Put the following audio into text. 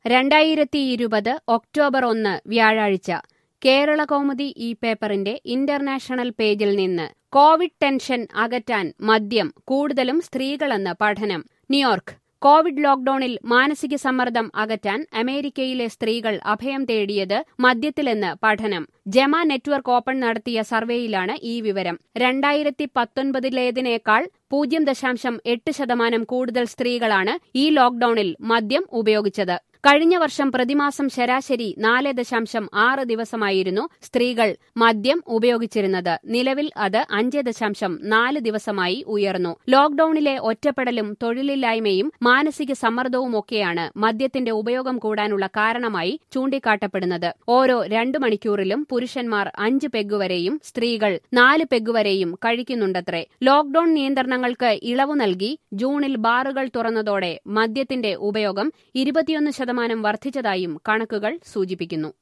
രണ്ടായിരത്തി ഇരുപത് ഒക്ടോബർ ഒന്ന് വ്യാഴാഴ്ച കേരള കൗമുദി ഈ പേപ്പറിന്റെ ഇന്റർനാഷണൽ പേജിൽ നിന്ന് കോവിഡ് ടെൻഷൻ അകറ്റാൻ മദ്യം കൂടുതലും സ്ത്രീകളെന്ന് പഠനം ന്യൂയോർക്ക് കോവിഡ് ലോക്ഡൌണിൽ മാനസിക സമ്മർദ്ദം അകറ്റാൻ അമേരിക്കയിലെ സ്ത്രീകൾ അഭയം തേടിയത് മദ്യത്തിലെന്ന് പഠനം ജമ നെറ്റ്വർക്ക് ഓപ്പൺ നടത്തിയ സർവേയിലാണ് ഈ വിവരം രണ്ടായിരത്തി പത്തൊൻപതിലേതിനേക്കാൾ പൂജ്യം ദശാംശം എട്ട് ശതമാനം കൂടുതൽ സ്ത്രീകളാണ് ഈ ലോക്ഡൌണിൽ മദ്യം ഉപയോഗിച്ചത് കഴിഞ്ഞ വർഷം പ്രതിമാസം ശരാശരി നാല് ദശാംശം ആറ് ദിവസമായിരുന്നു സ്ത്രീകൾ മദ്യം ഉപയോഗിച്ചിരുന്നത് നിലവിൽ അത് അഞ്ച് ദശാംശം നാല് ദിവസമായി ഉയർന്നു ലോക്ഡൌണിലെ ഒറ്റപ്പെടലും തൊഴിലില്ലായ്മയും മാനസിക സമ്മർദ്ദവുമൊക്കെയാണ് മദ്യത്തിന്റെ ഉപയോഗം കൂടാനുള്ള കാരണമായി ചൂണ്ടിക്കാട്ടപ്പെടുന്നത് ഓരോ രണ്ടു മണിക്കൂറിലും പുരുഷന്മാർ അഞ്ച് പെഗ്ഗുവരെയും സ്ത്രീകൾ നാല് പെഗ്ഗുവരെയും കഴിക്കുന്നുണ്ടത്രേ ലോക്ഡൌൺ നിയന്ത്രണങ്ങൾക്ക് ഇളവു നൽകി ജൂണിൽ ബാറുകൾ തുറന്നതോടെ മദ്യത്തിന്റെ ഉപയോഗം ഇരുപത്തിയൊന്ന് ശതമാനം വർദ്ധിച്ചതായും കണക്കുകൾ സൂചിപ്പിക്കുന്നു